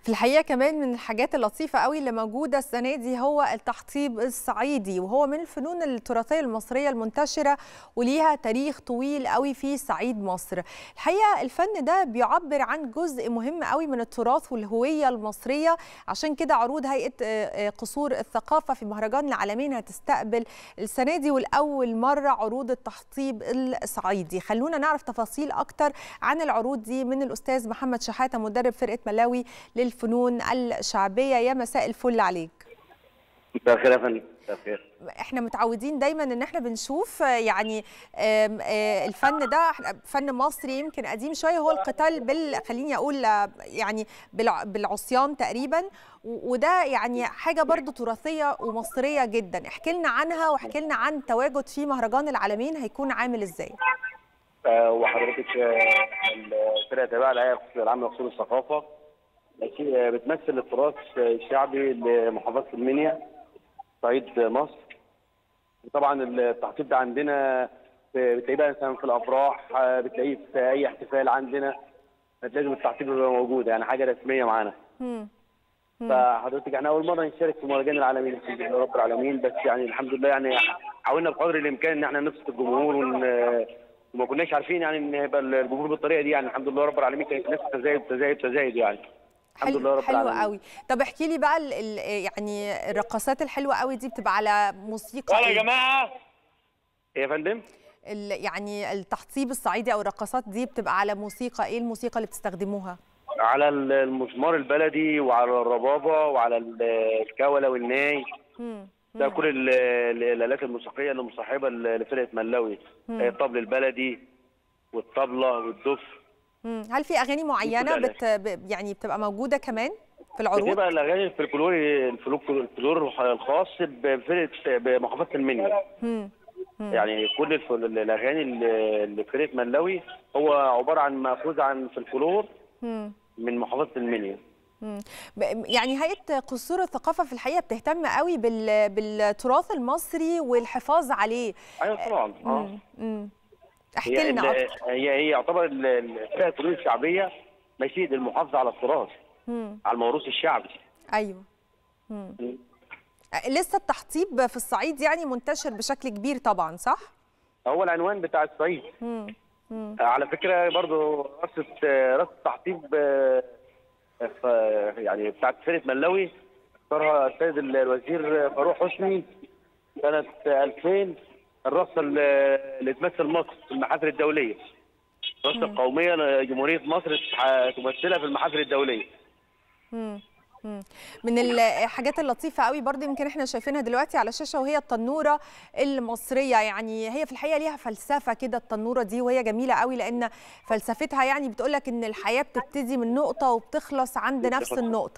في الحقيقه كمان من الحاجات اللطيفه قوي اللي موجوده السنه دي هو التحطيب الصعيدي وهو من الفنون التراثيه المصريه المنتشره وليها تاريخ طويل قوي في صعيد مصر الحقيقه الفن ده بيعبر عن جزء مهم قوي من التراث والهويه المصريه عشان كده عروض هيئه قصور الثقافه في مهرجان العالمين هتستقبل السنه دي والاول مره عروض التحطيب الصعيدي خلونا نعرف تفاصيل اكتر عن العروض دي من الاستاذ محمد شحاته مدرب فرقه ملاوي للفنون الشعبيه يا مساء الفل عليك مساء الخير يا فندم مساء الخير احنا متعودين دايما ان احنا بنشوف يعني الفن ده فن مصري يمكن قديم شويه هو القتال بال خليني اقول يعني بالعصيان تقريبا وده يعني حاجه برضو تراثيه ومصريه جدا احكي لنا عنها واحكي لنا عن تواجد في مهرجان العالمين هيكون عامل ازاي وحضرتك الفرقه تابعه الهيئه العامه لقصور الثقافه بتمثل التراث الشعبي لمحافظه المنيا صعيد مصر طبعا التحطيب ده عندنا بتلاقيه بقى مثلا في الافراح بتلاقيه في اي احتفال عندنا لازم التحطيب يبقى موجود يعني حاجه رسميه معانا فحضرتك احنا اول مره نشارك في مهرجان العالمين الحمد لله رب العالمين بس يعني الحمد لله يعني حاولنا بقدر الامكان ان احنا نبسط الجمهور ون وما كناش عارفين يعني ان يبقى الجمهور بالطريقه دي يعني الحمد لله رب العالمين كانت ناس تزايد تزايد تزايد يعني الحمد لله رب العالمين حلو قوي طب احكي لي بقى ال ال يعني الرقصات الحلوه قوي دي بتبقى على موسيقى يا جماعه ايه يا فندم يعني التحطيب الصعيدي او الرقصات دي بتبقى على موسيقى ايه الموسيقى اللي بتستخدموها على المزمار البلدي وعلى الربابه وعلى الكوله والناي ده كل الالات الموسيقيه اللي مصاحبه لفرقه ملاوي الطبل البلدي والطبله والدف هل في اغاني معينه بت يعني بتبقى موجوده كمان في العروض؟ بتبقى الاغاني الفلكلوري الفلكلور الخاص بفرقه بمحافظه المنيا يعني كل الاغاني اللي فرقه ملاوي هو عباره عن ماخوذ عن فلكلور من محافظه المنيا يعني هيئه قصور الثقافه في الحقيقه بتهتم قوي بالتراث المصري والحفاظ عليه ايوه طبعا اه احكي لنا اكتر هي هي يعتبر الفئه الفنون الشعبيه ماشيه للمحافظه على التراث على الموروث الشعبي ايوه مم. لسه التحطيب في الصعيد يعني منتشر بشكل كبير طبعا صح هو العنوان بتاع الصعيد مم. مم. على فكره برضو رصه رصه التحطيب يعني بتاعت فرقه ملاوي اختارها السيد الوزير فاروق حسني سنه 2000 الرصه اللي تمثل مصر في المحافل الدوليه الرصه القوميه لجمهوريه مصر تمثلها في المحافل الدوليه مم. من الحاجات اللطيفه قوي برضه يمكن احنا شايفينها دلوقتي على الشاشه وهي التنوره المصريه يعني هي في الحقيقه ليها فلسفه كده التنوره دي وهي جميله قوي لان فلسفتها يعني بتقول لك ان الحياه بتبتدي من نقطه وبتخلص عند نفس النقطه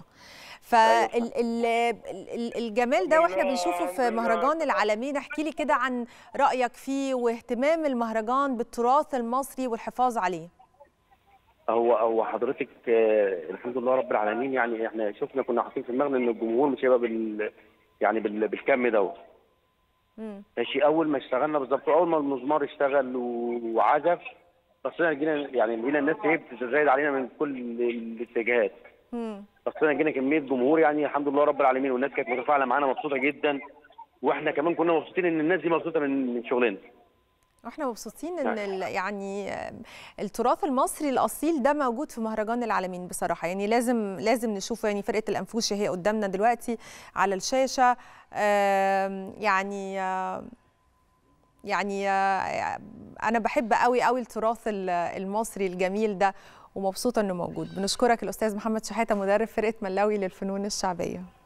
فالجمال ده واحنا بنشوفه في مهرجان العالمين احكي لي كده عن رايك فيه واهتمام المهرجان بالتراث المصري والحفاظ عليه هو هو حضرتك الحمد لله رب العالمين يعني احنا شفنا كنا حاطين في دماغنا ان الجمهور مش هيبقى بال يعني بال بالكم دوت ماشي اول ما اشتغلنا بالظبط اول ما المزمار اشتغل وعزف بصينا جينا يعني لقينا الناس ايه بتتزايد علينا من كل الاتجاهات بصينا جينا كميه جمهور يعني الحمد لله رب العالمين والناس كانت متفاعله معانا مبسوطه جدا واحنا كمان كنا مبسوطين ان الناس دي مبسوطه من من شغلنا واحنا مبسوطين ان يعني التراث المصري الاصيل ده موجود في مهرجان العالمين بصراحه يعني لازم لازم نشوفه يعني فرقه الانفوشي هي قدامنا دلوقتي على الشاشه يعني يعني انا بحب قوي قوي التراث المصري الجميل ده ومبسوطه انه موجود بنشكرك الاستاذ محمد شحاته مدرب فرقه ملاوي للفنون الشعبيه